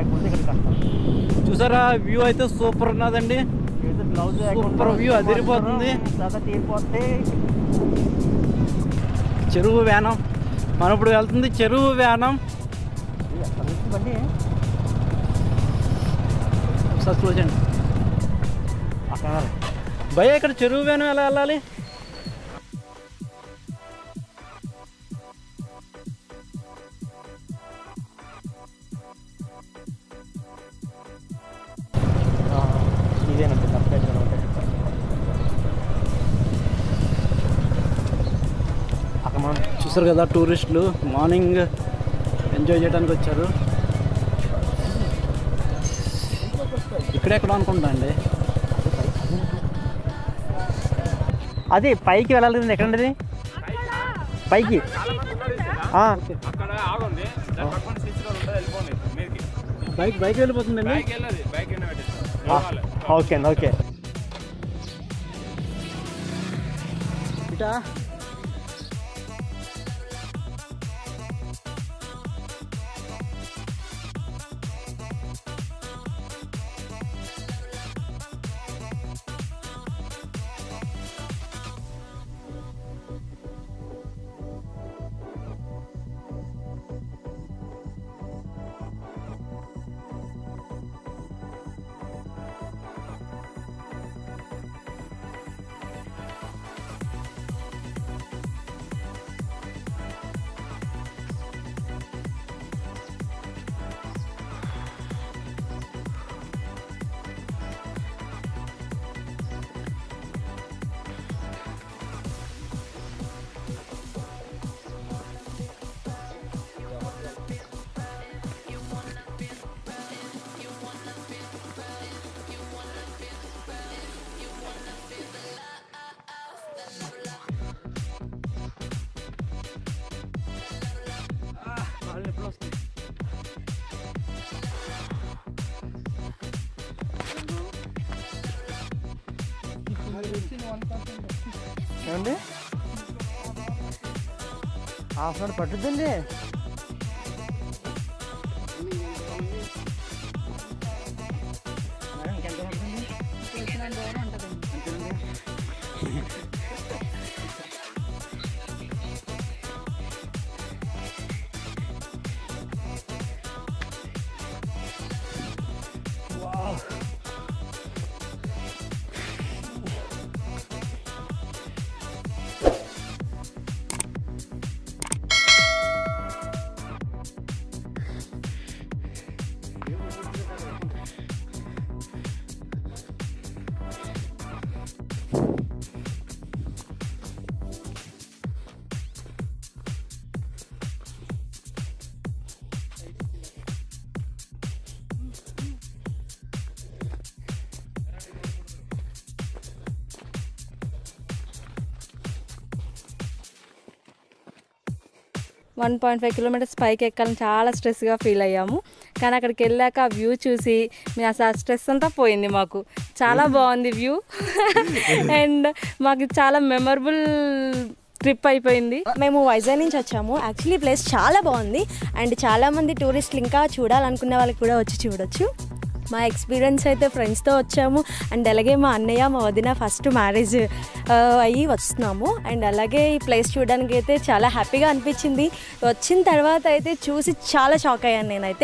లేకపోతే ఇక్కడ కష్టం చూసారా వ్యూ అయితే సూపర్ ఉన్నదండి ఏదో గ్లౌజ్ Super view, అదిరిపోతుంది. తర్వాత తీరిపోతే చెరువు వ్యానం మనం ఇప్పుడు వెళ్తుంది చెరువు వ్యానం ఇది ఎక్కడ నుంచి బండి ఒకసారి క్లోజ్ అండి అక్కడ భయ ఇక్కడ చెరువు వ్యానం ఎలా వెళ్ళాలి ఇదేనండి లొకేషన్ ఒకటి అక్కడ మనం చూసారు కదా టూరిస్టులు మార్నింగ్ ఎంజాయ్ చేయడానికి వచ్చారు ఇక్కడెక్కడ అనుకుంటా అండి అది పైకి వెళ్ళాలి కదండి ఎక్కడండి పైకి ఆ, అక్కడ ఆగుంది దాని పక్కన స్విచ్ లో ఉంటుంది వెళ్ళిపోండి మీదకి బైక్ బైక్ వెళ్ళిపోతుందండి బైక్ వెళ్ళదు బైక్ అయినా పెట్టేస్తాం ఆ, ఓకే అండి ఓకే ఇటా ఎప్పుడు వస్తుంది ఏమండి హాఫ్ అన్ అవర్ పట్టుద్దండి వన్ పాయింట్ ఫైవ్ కిలోమీటర్స్ పైకి ఎక్కాలని చాలా స్ట్రెస్గా ఫీల్ అయ్యాము కానీ అక్కడికి వెళ్ళాక ఆ వ్యూ చూసి మేము అసలు ఆ స్ట్రెస్ అంతా పోయింది మాకు చాలా బాగుంది వ్యూ అండ్ మాకు చాలా మెమరబుల్ ట్రిప్ అయిపోయింది మేము వైజాగ్ నుంచి వచ్చాము యాక్చువల్లీ ప్లేస్ చాలా బాగుంది అండ్ చాలామంది టూరిస్టులు ఇంకా చూడాలనుకునే వాళ్ళకి కూడా వచ్చి చూడొచ్చు మా ఎక్స్పీరియన్స్ అయితే ఫ్రెండ్స్తో వచ్చాము అండ్ అలాగే మా అన్నయ్య మా వదిన ఫస్ట్ మ్యారేజ్ అయ్యి వస్తున్నాము అండ్ అలాగే ఈ ప్లేస్ చూడడానికి అయితే చాలా హ్యాపీగా అనిపించింది వచ్చిన తర్వాత అయితే చూసి చాలా షాక్ అయ్యాను నేనైతే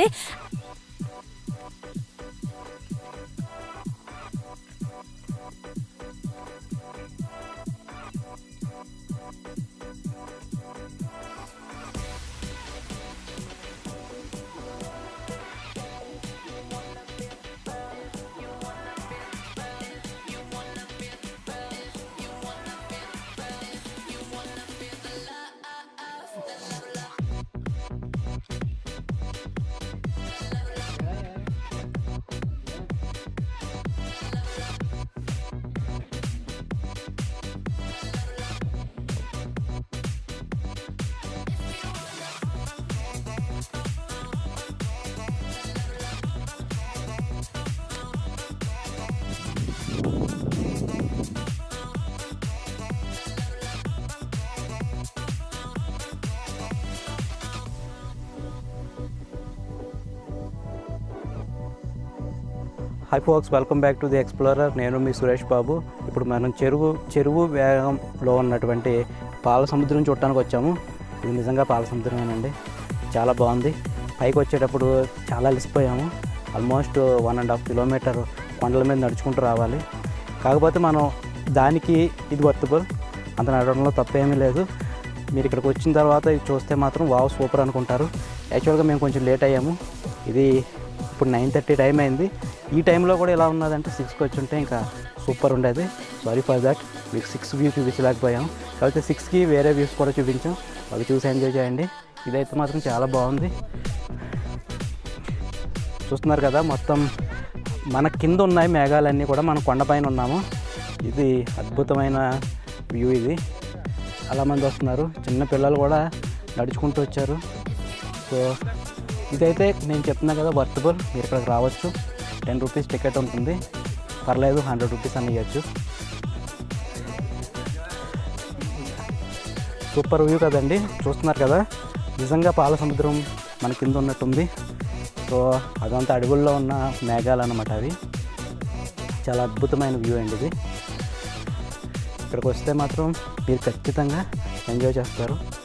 hi folks welcome back to the explorer నేను మీ సురేష్ బాబు ఇప్పుడు మనం చెరువు చెరువు వేగంలో ఉన్నటువంటి పాల సముద్రం చూడటానికి వచ్చాము ఇది నిజంగా పాల సముద్రమేనండి చాలా బాగుంది పైకి వచ్చేటప్పుడు చాలా అలసిపోయాము almost one and half kilometre కొండల మీద నడుచుకుంటూ రావాలి కాకపోతే మనం దానికి ఇది వర్తబుల్ అంత నడవడంలో తప్పేమీ లేదు మీరు ఇక్కడికి వచ్చిన తర్వాత ఇది చూస్తే మాత్రం వావ్ సూపర్ అనుకుంటారు యాక్చువల్గా మేము కొంచెం లేట్ అయ్యాము ఇది ఇప్పుడు నైన్ థర్టీ టైం అయింది ఈ టైంలో కూడా ఎలా ఉన్నదంటే సిక్స్కి వచ్చి ఉంటే ఇంకా సూపర్ ఉండేది సారీ ఫర్ దట్ మీకు సిక్స్ వ్యూ చూపించలేకపోయాం కాకపోతే సిక్స్కి వేరే వ్యూస్ కూడా చూపించాం అవి చూసి ఎంజాయ్ చేయండి ఇదైతే మాత్రం చాలా బాగుంది చూస్తున్నారు కదా మొత్తం మన కింద ఉన్నాయి మేఘాలన్నీ కూడా మనం కొండపైన ఉన్నాము ఇది అద్భుతమైన వ్యూ ఇది చాలా మంది వస్తున్నారు చిన్న పిల్లలు కూడా నడుచుకుంటూ వచ్చారు సో ఇదైతే నేను చెప్తున్నా కదా వర్తబుల్ మీరు ఇక్కడికి రావచ్చు టెన్ రూపీస్ టికెట్ ఉంటుంది పర్లేదు హండ్రెడ్ రూపీస్ అని ఇవ్వచ్చు సూపర్ వ్యూ కదండి చూస్తున్నారు కదా నిజంగా పాల సముద్రం మన కింద ఉన్నట్టుంది సో అదంతా అడవుల్లో ఉన్న మేఘాలు అన్నమాట అవి చాలా అద్భుతమైన వ్యూ అండి ఇది ఇక్కడికి వస్తే మాత్రం మీరు ఖచ్చితంగా ఎంజాయ్ చేస్తారు